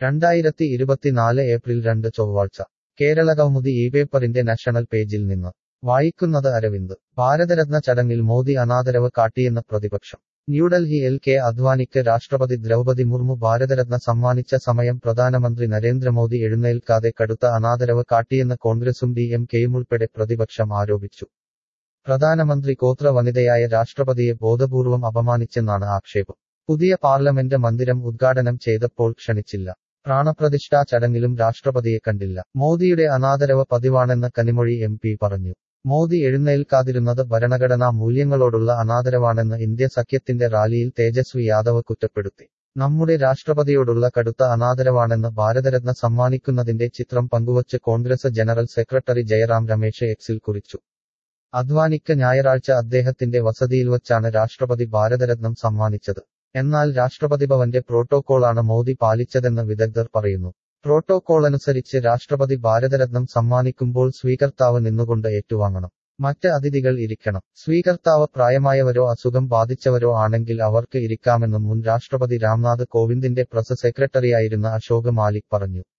രണ്ടായിരത്തി ഇരുപത്തിനാല് ഏപ്രിൽ രണ്ട് ചൊവ്വാഴ്ച കേരളകൗമുദി ഈ പേപ്പറിന്റെ നാഷണൽ പേജിൽ നിന്ന് വായിക്കുന്നത് അരവിന്ദ് ഭാരതരത്ന ചടങ്ങിൽ മോദി അനാദരവ് കാട്ടിയെന്ന് പ്രതിപക്ഷം ന്യൂഡൽഹിയിൽ കെ അദ്വാനിക്ക് രാഷ്ട്രപതി ദ്രൗപതി മുർമു ഭാരതരത്ന സമ്മാനിച്ച സമയം പ്രധാനമന്ത്രി നരേന്ദ്രമോദി എഴുന്നേൽക്കാതെ കടുത്ത അനാദരവ് കാട്ടിയെന്ന് കോൺഗ്രസും ഡി എം കെയുമുൾപ്പെടെ പ്രതിപക്ഷം ആരോപിച്ചു പ്രധാനമന്ത്രി ഗോത്ര വനിതയായ രാഷ്ട്രപതിയെ ബോധപൂർവം അപമാനിച്ചെന്നാണ് ആക്ഷേപം പുതിയ പാർലമെന്റ് മന്ദിരം ഉദ്ഘാടനം ചെയ്തപ്പോൾ ക്ഷണിച്ചില്ല പ്രാണപ്രതിഷ്ഠാ ചടങ്ങിലും രാഷ്ട്രപതിയെ കണ്ടില്ല മോദിയുടെ അനാദരവ് പതിവാണെന്ന് കനിമൊഴി എം പി പറഞ്ഞു മോദി എഴുന്നേൽക്കാതിരുന്നത് ഭരണഘടനാ മൂല്യങ്ങളോടുള്ള അനാദരവാണെന്ന് ഇന്ത്യ സഖ്യത്തിന്റെ റാലിയിൽ തേജസ്വി യാദവ് കുറ്റപ്പെടുത്തി നമ്മുടെ രാഷ്ട്രപതിയോടുള്ള കടുത്ത അനാദരവാണെന്ന് ഭാരതരത്ന സമ്മാനിക്കുന്നതിന്റെ ചിത്രം പങ്കുവച്ച് കോൺഗ്രസ് ജനറൽ സെക്രട്ടറി ജയറാം രമേശ് എക്സിൽ കുറിച്ചു അദ്വാനിക്ക് ഞായറാഴ്ച അദ്ദേഹത്തിന്റെ വസതിയിൽ വച്ചാണ് രാഷ്ട്രപതി ഭാരതരത്നം സമ്മാനിച്ചത് എന്നാൽ രാഷ്ട്രപതി ഭവന്റെ പ്രോട്ടോകോളാണ് മോദി പാലിച്ചതെന്ന് വിദഗ്ധർ പറയുന്നു പ്രോട്ടോകോൾ അനുസരിച്ച് രാഷ്ട്രപതി ഭാരതരത്നം സമ്മാനിക്കുമ്പോൾ സ്വീകർത്താവ് നിന്നുകൊണ്ട് ഏറ്റുവാങ്ങണം മറ്റ് അതിഥികൾ ഇരിക്കണം സ്വീകർത്താവ് പ്രായമായവരോ അസുഖം ബാധിച്ചവരോ ആണെങ്കിൽ അവർക്ക് ഇരിക്കാമെന്നും മുൻ രാഷ്ട്രപതി രാംനാഥ് കോവിന്ദിന്റെ പ്രസ് സെക്രട്ടറിയായിരുന്ന അശോക് മാലിക് പറഞ്ഞു